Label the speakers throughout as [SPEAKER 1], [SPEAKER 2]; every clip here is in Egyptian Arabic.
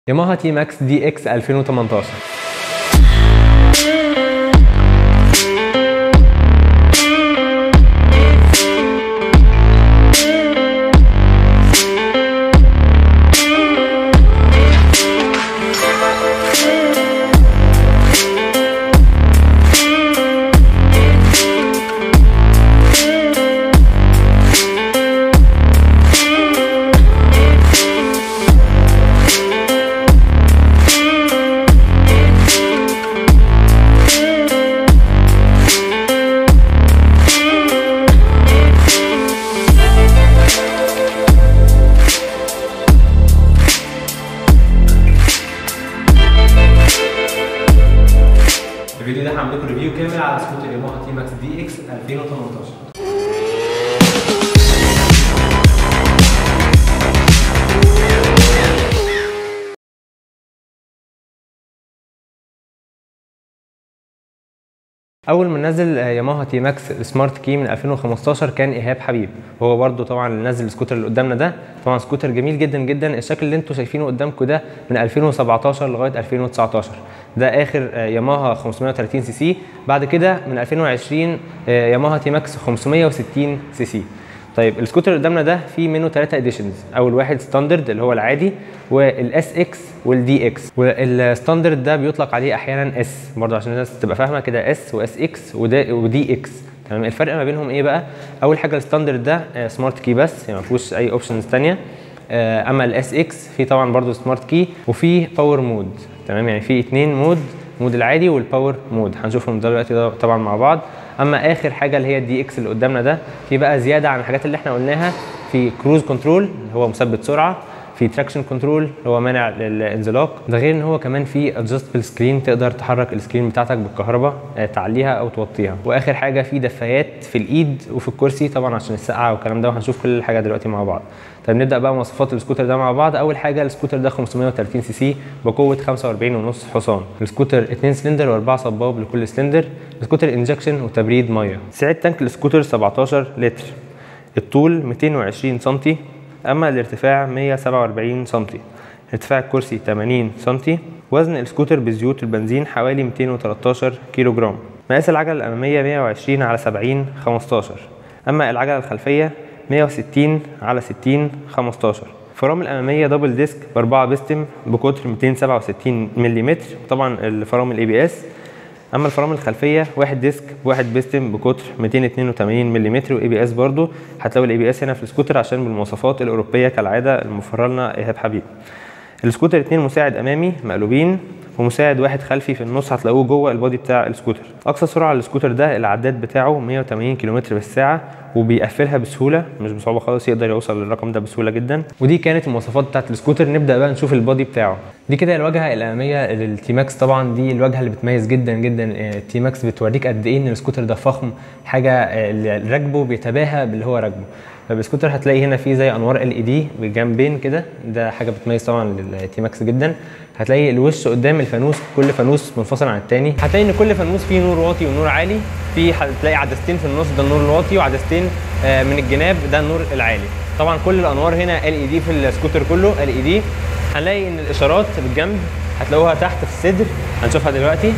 [SPEAKER 1] ياماها تي ماكس دي اكس 2018 الفيديو ده هعمل لكم ريفيو كامل على سكوتر ياماها تي ماكس دي اكس 2018 اول ما نزل ياماها تي ماكس سمارت كي من 2015 كان ايهاب حبيب وهو برده طبعا اللي نزل السكوتر اللي قدامنا ده طبعا سكوتر جميل جدا جدا الشكل اللي انتم شايفينه قدامكم ده من 2017 لغايه 2019 ده اخر ياماها 530 سي سي بعد كده من 2020 ياماها تي ماكس 560 سي سي طيب السكوتر اللي قدامنا ده فيه منه ثلاثة اديشنز اول واحد ستاندرد اللي هو العادي والاس اكس والدي اكس والستاندرد ده بيطلق عليه احيانا اس برضه عشان الناس تبقى فاهمه كده اس واس اكس ودي اكس تمام الفرق ما بينهم ايه بقى اول حاجه الستاندرد ده سمارت كي بس يعني ما فيهوش اي اوبشنز ثانيه اما الاس اكس في طبعا برضه سمارت كي وفي باور مود تمام يعني في اثنين مود مود العادي والباور مود هنشوفهم دلوقتي طبعا مع بعض اما اخر حاجه اللي هي الدي اكس اللي قدامنا ده في بقى زياده عن الحاجات اللي احنا قلناها في كروز كنترول اللي هو مثبت سرعه في تراكشن كنترول اللي هو مانع للانزلاق ده غير ان هو كمان في ادجستبل سكرين تقدر تحرك السكرين بتاعتك بالكهرباء تعليها او توطيها واخر حاجه في دفايات في الايد وفي الكرسي طبعا عشان السقعه والكلام ده وهنشوف كل الحاجه دلوقتي مع بعض طيب نبدا بقى مواصفات السكوتر ده مع بعض اول حاجه السكوتر ده 530 سي سي بقوه 45.5 حصان السكوتر 2 سلندر و4 صباب لكل سلندر السكوتر انجكشن وتبريد ميه سعه تانك السكوتر 17 لتر الطول 220 سم اما الارتفاع 147 سم ارتفاع الكرسي 80 سم وزن السكوتر بزيوت البنزين حوالي 213 كيلو جرام مقاس العجله الاماميه 120 على 70 15 اما العجله الخلفيه 160 على 60 15 الفرامل الاماميه دبل ديسك باربعه بستم بقطر 267 ملم طبعا الفرامل اي بي اس اما الفرامل الخلفيه واحد ديسك بواحد بيستم بقطر 282 ملم واي بي اس برضو هتلاقوا الاي بي اس هنا في السكوتر عشان بالمواصفات الاوروبيه كالعاده الموفره لنا ايهاب حبيب السكوتر اتنين مساعد امامي مقلوبين ومساعد واحد خلفي في النص هتلاقوه جوه البودي بتاع السكوتر اقصى سرعه على السكوتر ده العداد بتاعه 180 كم في الساعه وبيقفلها بسهوله مش بصعوبه خالص يقدر يوصل للرقم ده بسهوله جدا ودي كانت المواصفات بتاعت السكوتر نبدا بقى نشوف البودي بتاعه دي كده الواجهه الاماميه للتي ماكس طبعا دي الواجهه اللي بتميز جدا جدا التي ماكس بتوريك قد ايه ان السكوتر ده فخم حاجه اللي راكبه بيتباهى باللي هو راكبه فالسكوتر هتلاقي هنا في زي انوار ال اي دي بالجنبين كده ده حاجه بتميز طبعا للتي ماكس جدا هتلاقي الوش قدام الفانوس كل فانوس منفصل عن التاني هتلاقي ان كل فانوس فيه نور واطي ونور عالي في هتلاقي عدستين في النص ده النور الواطي وعدستين من الجناب ده النور العالي طبعا كل الانوار هنا ال اي دي في السكوتر كله ال اي دي هنلاقي ان الاشارات بالجنب هتلاقوها تحت في الصدر هنشوفها دلوقتي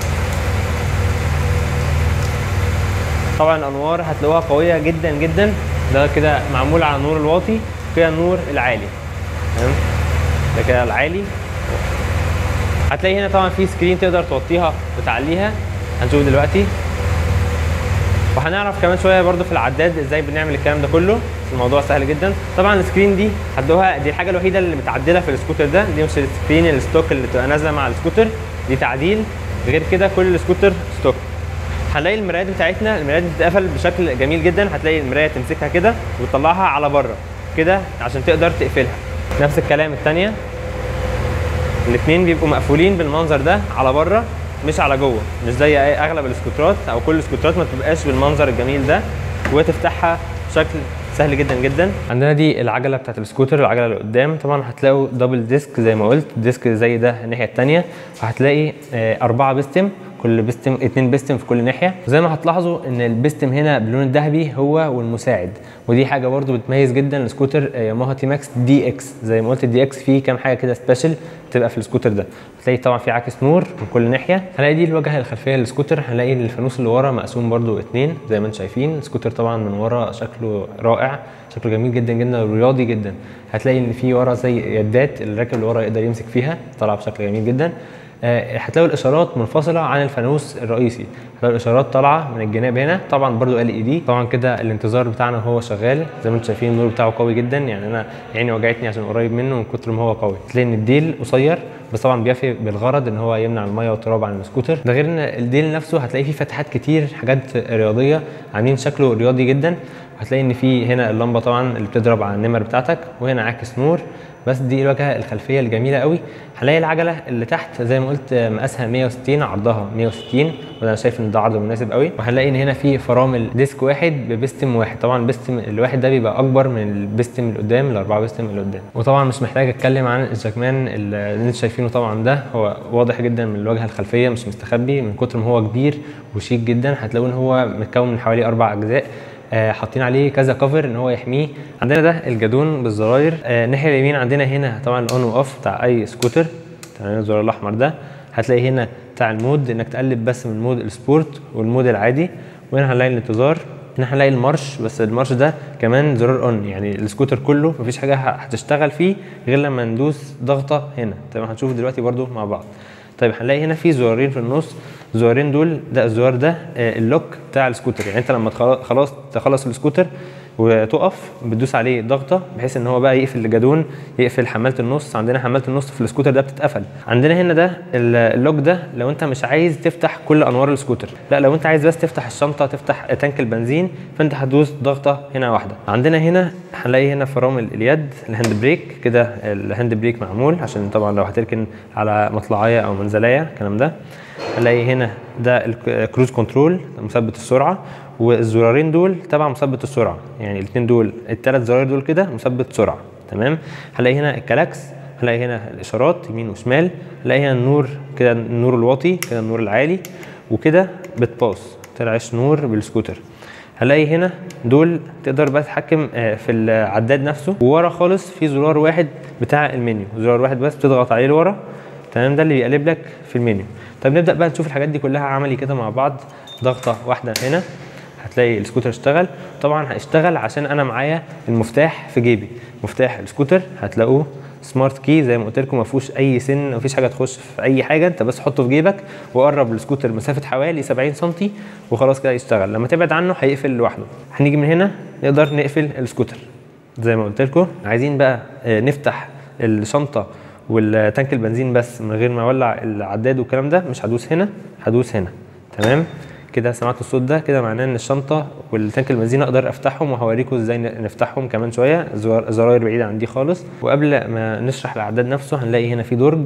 [SPEAKER 1] طبعا الانوار هتلاقوها قويه جدا جدا ده كده معمول على النور الواطي كده النور العالي تمام ده كده العالي هتلاقي هنا طبعا في سكرين تقدر توطيها وتعليها هنشوف دلوقتي وهنعرف كمان شويه برده في العداد ازاي بنعمل الكلام ده كله الموضوع سهل جدا طبعا السكرين دي هتلاقوها دي الحاجه الوحيده اللي متعدله في السكوتر ده دي مش السكرين الستوك اللي بتبقى نازله مع السكوتر دي تعديل غير كده كل السكوتر ستوك هنلاقي المرايات بتاعتنا المرايات بتتقفل بشكل جميل جدا هتلاقي المرايه تمسكها كده وتطلعها على بره كده عشان تقدر تقفلها نفس الكلام الثانيه الاثنين بيبقوا مقفولين بالمنظر ده على بره مش على جوه مش زي اغلب السكوترات او كل السكوترات ما بتبقاش بالمنظر الجميل ده وتفتحها بشكل سهل جدا جدا عندنا دي العجله بتاعت السكوتر العجله اللي قدام طبعا هتلاقوا دبل ديسك زي ما قلت ديسك زي ده الناحيه الثانيه وهتلاقي اربعه بستم كل بيستم اتنين بيستم في كل ناحيه زي ما هتلاحظوا ان البيستم هنا باللون الذهبي هو والمساعد ودي حاجه برده بتميز جدا السكوتر ياماها تي ماكس دي اكس زي ما قلت الدي اكس فيه كام حاجه كده سبيشال بتبقى في السكوتر ده هتلاقي طبعا في عكس نور من كل ناحيه هنلاقي دي الواجهه الخلفيه للسكوتر هنلاقي الفانوس اللي ورا مقسوم برده اتنين زي ما انتم شايفين السكوتر طبعا من ورا شكله رائع شكله جميل جدا جدا ورياضي جدا هتلاقي ان في ورا زي يدات الراكب اللي ورا يقدر يمسك فيها طالعه بشكل جميل جدا آه، هتلاقوا الاشارات منفصله عن الفانوس الرئيسي هتلاقوا الاشارات طالعه من الجناب هنا طبعا برضو ال اي دي طبعا كده الانتظار بتاعنا هو شغال زي ما انتم شايفين النور بتاعه قوي جدا يعني انا عيني وجعتني عشان قريب منه من كتر ما هو قوي تلاقي ان الديل قصير بس طبعا بيفي بالغرض ان هو يمنع الميه والتراب عن السكوتر ده غير ان الديل نفسه هتلاقي فيه فتحات كتير حاجات رياضيه عاملين شكله رياضي جدا هتلاقي ان في هنا اللمبه طبعا اللي بتضرب على النمر بتاعتك وهنا عاكس نور بس دي الواجهه الخلفيه الجميله قوي هنلاقي العجله اللي تحت زي ما قلت مقاسها 160 عرضها 160 وانا شايف ان ده عرض مناسب قوي وهنلاقي ان هنا في فرامل ديسك واحد ببستم واحد طبعا البستم الواحد ده بيبقى اكبر من البستم اللي قدام الاربعه بستم اللي قدام وطبعا مش محتاج اتكلم عن الجاكمان اللي انتوا شايفينه طبعا ده هو واضح جدا من الواجهه الخلفيه مش مستخبي من كتر ما هو كبير وشيك جدا هتلاقوا ان هو متكون من حوالي اربع اجزاء آه، حاطين عليه كذا كفر ان هو يحميه عندنا ده الجدون بالزراير آه، الناحيه اليمين عندنا هنا طبعا الاون واوف بتاع اي سكوتر تمام الزرار الاحمر ده هتلاقي هنا بتاع المود انك تقلب بس من مود السبورت والمود العادي وهنا هنلاقي الانتظار هنا هنلاقي المارش بس المارش ده كمان زرار اون يعني السكوتر كله مفيش حاجه هتشتغل فيه غير لما ندوس ضغطه هنا تمام هنشوف دلوقتي برده مع بعض طيب هنلاقي هنا في زرارين في النص الزرارين دول ده الزرار ده آه، اللوك بتاع السكوتر يعني انت لما تخل- خلاص تخلص السكوتر وتقف بتدوس عليه ضغطه بحيث ان هو بقى يقفل الجدون يقفل حماله النص عندنا حماله النص في السكوتر ده بتتقفل عندنا هنا ده ال- اللوك ده لو انت مش عايز تفتح كل انوار السكوتر لا لو انت عايز بس تفتح الشنطه تفتح تانك البنزين فانت هتدوس ضغطه هنا واحده عندنا هنا هنلاقي هنا فرامل اليد الهاند بريك كده الهاند بريك معمول عشان طبعا لو هتركن على مطلعيه او منزليه الكلام ده هنلاقي هنا ده الكروز كنترول مثبت السرعه والزرارين دول تبع مثبت السرعه يعني الاثنين دول الثلاث زراير دول كده مثبت سرعه تمام هنلاقي هنا الكلاكس هنلاقي هنا الاشارات يمين وشمال هنلاقي هنا النور كده النور الواطي كده النور العالي وكده بتباص طلعش نور بالسكوتر هلاقي هنا دول تقدر بقى تتحكم آه، في العداد نفسه وورا خالص في زرار واحد بتاع المنيو زرار واحد بس بتضغط عليه لورا تمام ده اللي بيقلب لك في المنيو طب نبدا بقى نشوف الحاجات دي كلها عملي كده مع بعض ضغطه واحده هنا هتلاقي السكوتر اشتغل طبعا هيشتغل عشان انا معايا المفتاح في جيبي مفتاح السكوتر هتلاقوه سمارت كي زي ما قلت لكم ما فيهوش اي سن ما فيش حاجه تخش في اي حاجه انت بس حطه في جيبك وقرب السكوتر مسافه حوالي 70 سم وخلاص كده يشتغل لما تبعد عنه هيقفل لوحده هنيجي من هنا نقدر نقفل السكوتر زي ما قلت لكم عايزين بقى آه، نفتح الشنطه والتانك البنزين بس من غير ما اولع العداد والكلام ده مش هدوس هنا هدوس هنا تمام كده سمعت الصوت ده كده معناه ان الشنطه والتانك البنزين اقدر افتحهم وهوريكم ازاي ن- نفتحهم كمان شويه الزرار- الزراير بعيده عن دي خالص وقبل ما نشرح العداد نفسه هنلاقي هنا في درج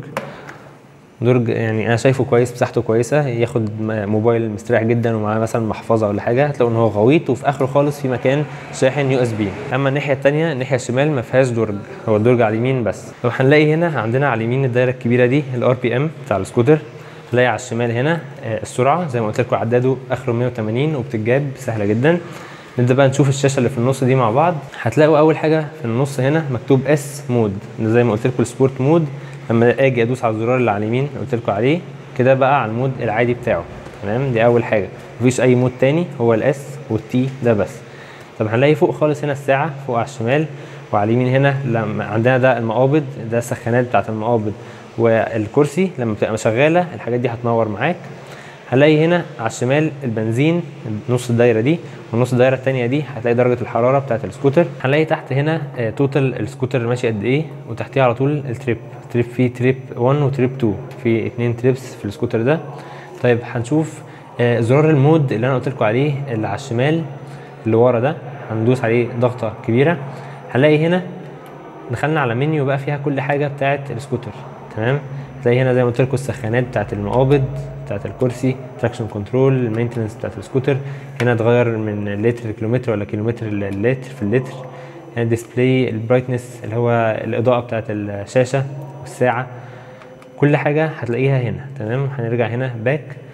[SPEAKER 1] درج يعني انا شايفه كويس مساحته كويسه ياخد م- موبايل مستريح جدا ومعاه مثلا محفظه ولا حاجه هتلاقوا ان هو غويط وفي اخره خالص في مكان شاحن يو اس بي اما الناحيه الثانيه الناحيه الشمال ما فيهاش درج هو الدرج على اليمين بس طب هنلاقي هنا عندنا على اليمين الدايره الكبيره دي الار بي ام بتاع السكوتر هنلاقي على الشمال هنا آه، السرعه زي ما قلت لكم عداده اخره 180 وبتتجاب سهله جدا نبدا بقى نشوف الشاشه اللي في النص دي مع بعض هتلاقوا اول حاجه في النص هنا مكتوب اس مود ده زي ما قلت لكم السبورت مود لما اجي ادوس على الزرار اللي على اليمين اللي قلت لكم عليه كده بقى على المود العادي بتاعه تمام دي اول حاجه مفيش اي مود تاني هو الاس والتي ده بس طب هنلاقي فوق خالص هنا الساعه فوق على الشمال وعلى اليمين هنا لما عندنا ده المقابض ده السخانات بتاعت المقابض والكرسي لما بتبقى شغاله الحاجات دي هتنور معاك هنلاقي هنا على الشمال البنزين نص الدايره دي والنص الدايره الثانيه دي هتلاقي درجه الحراره بتاعه السكوتر هنلاقي تحت هنا آه، توتال السكوتر ماشي قد ايه وتحتيه على طول التريب تريب فيه تريب 1 وتريب 2 في اتنين تريبس في السكوتر ده طيب هنشوف آه، زرار المود اللي انا قلت لكم عليه اللي على الشمال اللي ورا ده هندوس عليه ضغطه كبيره هنلاقي هنا دخلنا على منيو بقى فيها كل حاجه بتاعه السكوتر تمام تلاقي هنا زي ما قلت لكم السخانات بتاعه المقابض بتاعه الكرسي تراكشن كنترول المينتنس بتاعه السكوتر هنا اتغير من لتر لكيلومتر ولا كيلومتر للتر في اللتر هنا الديسبلاي البرايتنس اللي هو الاضاءه بتاعه الشاشه والساعه كل حاجه هتلاقيها هنا تمام هنرجع هنا باك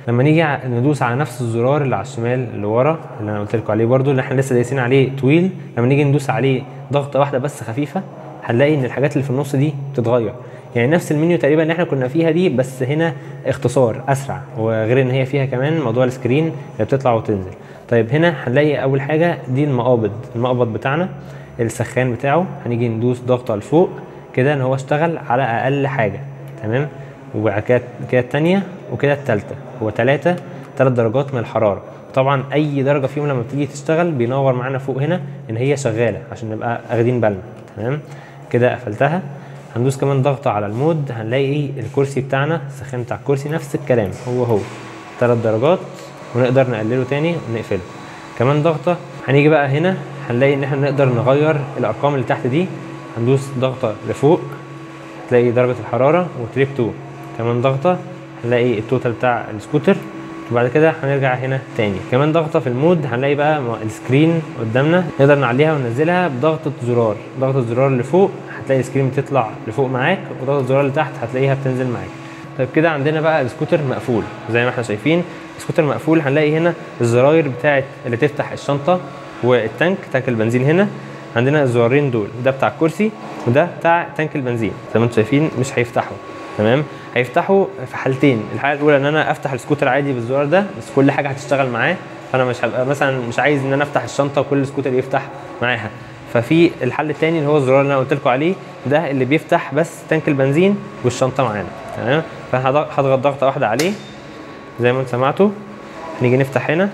[SPEAKER 1] لما نيجي ع- ندوس على نفس الزرار اللي على الشمال اللي ورا اللي انا قلت لكم عليه برضو اللي احنا لسه دايسين عليه طويل لما نيجي ندوس عليه ضغطه واحده بس خفيفه هنلاقي ان الحاجات اللي في النص دي بتتغير يعني نفس المنيو تقريبا اللي احنا كنا فيها دي بس هنا اختصار اسرع وغير ان هي فيها كمان موضوع السكرين اللي بتطلع وتنزل طيب هنا هنلاقي اول حاجه دي المقابض المقبض بتاعنا السخان بتاعه هنيجي ندوس ضغطه لفوق كده ان هو اشتغل على اقل حاجه تمام وبعد كده كده التانية وكده التالتة هو تلاتة تلات درجات من الحرارة طبعا أي درجة فيهم لما بتيجي تشتغل بينور معانا فوق هنا إن هي شغالة عشان نبقى واخدين بالنا تمام كده قفلتها هندوس كمان ضغطة على المود هنلاقي ايه الكرسي بتاعنا السخان بتاع الكرسي نفس الكلام هو هو تلات درجات ونقدر نقلله تاني ونقفله كمان ضغطة هنيجي بقى هنا هنلاقي ان احنا نقدر نغير الارقام اللي تحت دي هندوس ضغطة لفوق تلاقي درجة الحرارة وتريب 2 كمان ضغطة هنلاقي التوتال بتاع السكوتر وبعد كده هنرجع هنا تاني كمان ضغطة في المود هنلاقي بقى م- السكرين قدامنا نقدر نعليها وننزلها بضغطة زرار ضغطة الزرار اللي فوق هتلاقي السكرين بتطلع لفوق معاك وضغطة الزرار اللي تحت هتلاقيها بتنزل معاك طيب كده عندنا بقى السكوتر مقفول زي ما احنا شايفين السكوتر مقفول هنلاقي هنا الزراير بتاعت اللي تفتح الشنطة والتانك تانك البنزين هنا عندنا الزرارين دول ده بتاع الكرسي وده بتاع تانك البنزين زي ما انتم شايفين مش هيفتحوا تمام هيفتحوا في حالتين الحاله الاولى ان انا افتح السكوتر عادي بالزرار ده بس كل حاجه هتشتغل معاه فانا مش هبقى مثلا مش عايز ان انا افتح الشنطه وكل سكوتر يفتح معاها ففي الحل التاني اللي هو الزرار اللي انا قلت لكم عليه ده اللي بيفتح بس تانك البنزين والشنطه معانا تمام فهضغط ضغطه واحده عليه زي ما انتم سمعتوا نيجي نفتح هنا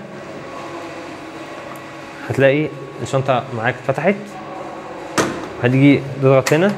[SPEAKER 1] هتلاقي الشنطه معاك اتفتحت هتيجي تضغط هنا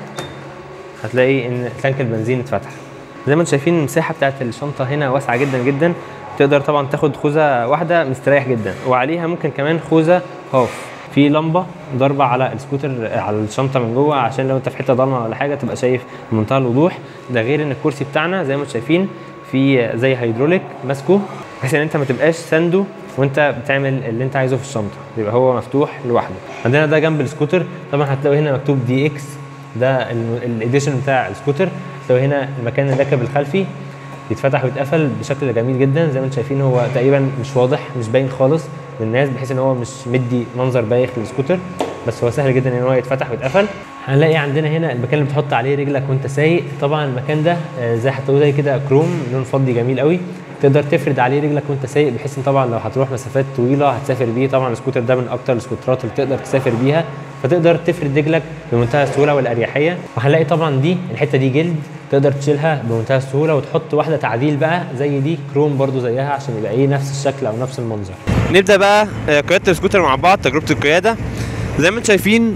[SPEAKER 1] هتلاقي ان تانك البنزين اتفتح زي ما انتم شايفين المساحه بتاعت الشنطه هنا واسعه جدا جدا تقدر طبعا تاخد خوذه واحده مستريح جدا وعليها ممكن كمان خوذه هاف في لمبه ضاربه على السكوتر على الشنطه من جوه عشان لو انت في حته ضلمه ولا حاجه تبقى شايف بمنتهى الوضوح ده غير ان الكرسي بتاعنا زي ما انتم شايفين في زي هيدروليك ماسكه بحيث ان انت ما تبقاش سانده وانت بتعمل اللي انت عايزه في الشنطه يبقى هو مفتوح لوحده عندنا ده جنب السكوتر طبعا هتلاقوا هنا مكتوب دي اكس ده الايديشن بتاع السكوتر هتلاقوا هنا المكان الراكب الخلفي يتفتح ويتقفل بشكل جميل جدا زي ما انتم شايفين هو تقريبا مش واضح مش باين خالص للناس بحيث ان هو مش مدي منظر بايخ للسكوتر بس هو سهل جدا ان هو يتفتح ويتقفل هنلاقي عندنا هنا المكان اللي بتحط عليه رجلك وانت سايق طبعا المكان ده آه، زي هتلاقوه زي كده كروم لون فضي جميل قوي تقدر تفرد عليه رجلك وانت سايق بحيث ان طبعا لو هتروح مسافات طويله هتسافر بيه طبعا السكوتر ده من اكتر السكوترات اللي تقدر تسافر بيها فتقدر تفرد رجلك بمنتهى السهوله والاريحيه وهنلاقي طبعا دي الحته دي جلد تقدر تشيلها بمنتهى السهوله وتحط واحده تعديل بقى زي دي كروم برضو زيها عشان يبقى ايه نفس الشكل او نفس المنظر
[SPEAKER 2] نبدا بقى آه، قياده السكوتر مع بعض تجربه القياده زي ما انتم شايفين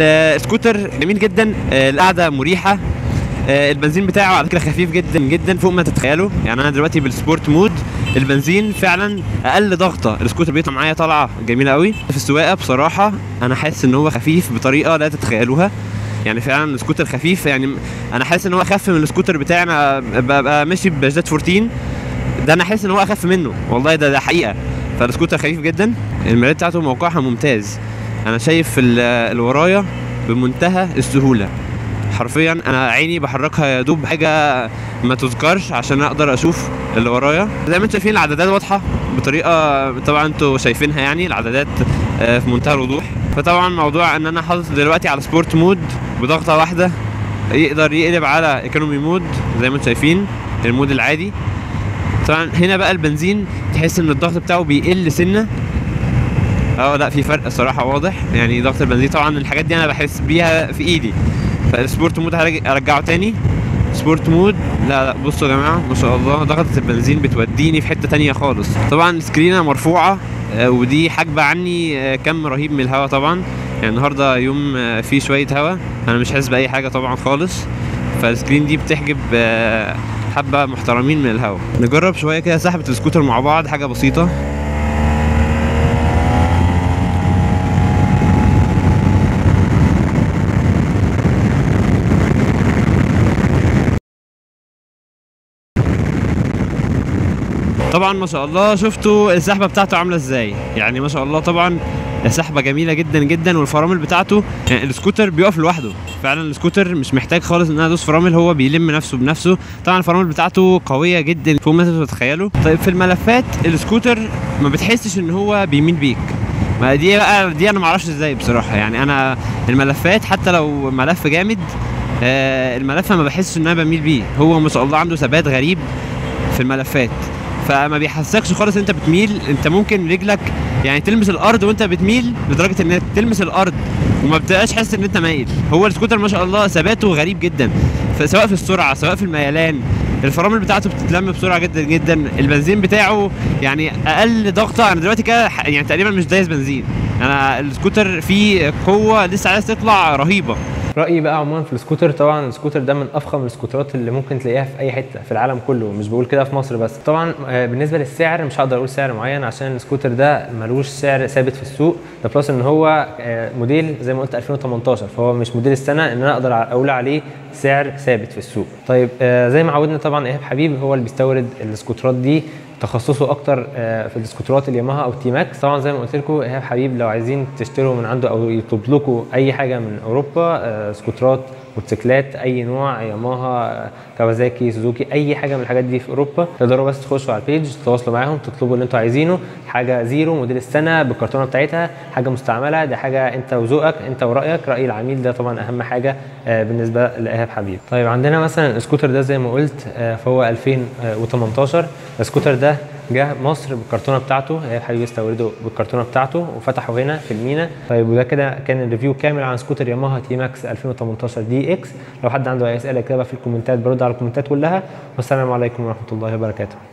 [SPEAKER 2] السكوتر جميل جدا آه، القعده مريحه آه، البنزين بتاعه على فكره خفيف جدا جدا فوق ما تتخيلوا يعني انا دلوقتي بالسبورت مود البنزين فعلا اقل ضغطه السكوتر بيطلع معايا طالعه جميله قوي في السواقه بصراحه انا حاسس ان هو خفيف بطريقه لا تتخيلوها يعني فعلا السكوتر خفيف يعني انا حاسس ان هو اخف من السكوتر بتاعي انا ببقى ماشي بجات 14 ده انا حاسس ان هو اخف منه والله ده ده حقيقه فالسكوتر خفيف جدا المرايات بتاعته موقعها ممتاز انا شايف ال- اللي ورايا بمنتهى السهوله حرفيا انا عيني بحركها يا دوب حاجه ما تذكرش عشان اقدر اشوف اللي ورايا زي ما انتم شايفين العدادات واضحه بطريقه طبعا انتوا شايفينها يعني العدادات آه، في منتهى الوضوح فطبعا موضوع ان انا حاطط دلوقتي على سبورت مود بضغطه واحده يقدر يقلب على ايكونومي مود زي ما انتم شايفين المود العادي طبعا هنا بقى البنزين تحس ان الضغط بتاعه بيقل سنه اه لا في فرق الصراحه واضح يعني ضغط البنزين طبعا الحاجات دي انا بحس بيها في ايدي فالسبورت مود هرج- هرجعه تاني سبورت مود لا لا بصوا يا جماعه ما شاء الله ضغطة البنزين بتوديني في حته تانية خالص طبعا السكرينه مرفوعه آه، ودي حاجبه عني آه، كم رهيب من الهواء طبعا يعني النهارده يوم آه، فيه شويه هواء انا مش حاسس باي حاجه طبعا خالص فالسكرين دي بتحجب آه، حبه محترمين من الهواء نجرب شويه كده سحبه السكوتر مع بعض حاجه بسيطه طبعا ما شاء الله شفتوا السحبه بتاعته عامله ازاي يعني ما شاء الله طبعا سحبه جميله جدا جدا والفرامل بتاعته يعني السكوتر بيقف لوحده فعلا السكوتر مش محتاج خالص ان انا ادوس فرامل هو بيلم نفسه بنفسه طبعا الفرامل بتاعته قويه جدا فوق ما انتوا تتخيلوا طيب في الملفات السكوتر ما بتحسش ان هو بيميل بيك ما دي بقى دي انا ما اعرفش ازاي بصراحه يعني انا الملفات حتى لو ملف جامد آه الملف ما بحسش ان انا بميل بيه هو ما شاء الله عنده ثبات غريب في الملفات فما بيحسكش خالص انت بتميل انت ممكن رجلك يعني تلمس الارض وانت بتميل لدرجه انك تلمس الارض وما بتبقاش حاسس ان انت مايل هو السكوتر ما شاء الله ثباته غريب جدا سواء في السرعه سواء في الميلان الفرامل بتاعته بتتلم بسرعه جدا جدا البنزين بتاعه يعني اقل ضغطه انا دلوقتي كده يعني تقريبا مش دايس بنزين انا السكوتر فيه قوه لسه عايز تطلع رهيبه
[SPEAKER 1] رايي بقى عموما في السكوتر طبعا السكوتر ده من افخم السكوترات اللي ممكن تلاقيها في اي حته في العالم كله مش بقول كده في مصر بس طبعا بالنسبه للسعر مش هقدر اقول سعر معين عشان السكوتر ده ملوش سعر ثابت في السوق ده بلس ان هو موديل زي ما قلت 2018 فهو مش موديل السنه ان انا اقدر اقول عليه سعر ثابت في السوق طيب زي ما عودنا طبعا ايهاب حبيب هو اللي بيستورد السكوترات دي تخصصه اكتر في السكوترات الياماها او تي ماكس طبعا زي ما قلت لكم ايهاب حبيب لو عايزين تشتروا من عنده او يطلب لكم اي حاجه من اوروبا سكوترات موتوسيكلات اي نوع ياماها كawasaki سوزوكي اي حاجه من الحاجات دي في اوروبا تقدروا بس تخشوا على البيج تتواصلوا معاهم تطلبوا اللي انتوا عايزينه حاجه زيرو موديل السنه بالكرتونه بتاعتها حاجه مستعمله دي حاجه انت وذوقك انت ورايك راي العميل ده طبعا اهم حاجه بالنسبه لايهاب حبيب طيب عندنا مثلا السكوتر ده زي ما قلت فهو 2018 السكوتر ده جه مصر بالكرتونه بتاعته ايهاب حبيب استورده بالكرتونه بتاعته وفتحه هنا في المينا طيب وده كده كان الريفيو كامل عن سكوتر ياماها تي ماكس 2018 دي اكس لو حد عنده اي اسئله كده في الكومنتات برد على الكومنتات كلها والسلام عليكم ورحمه الله وبركاته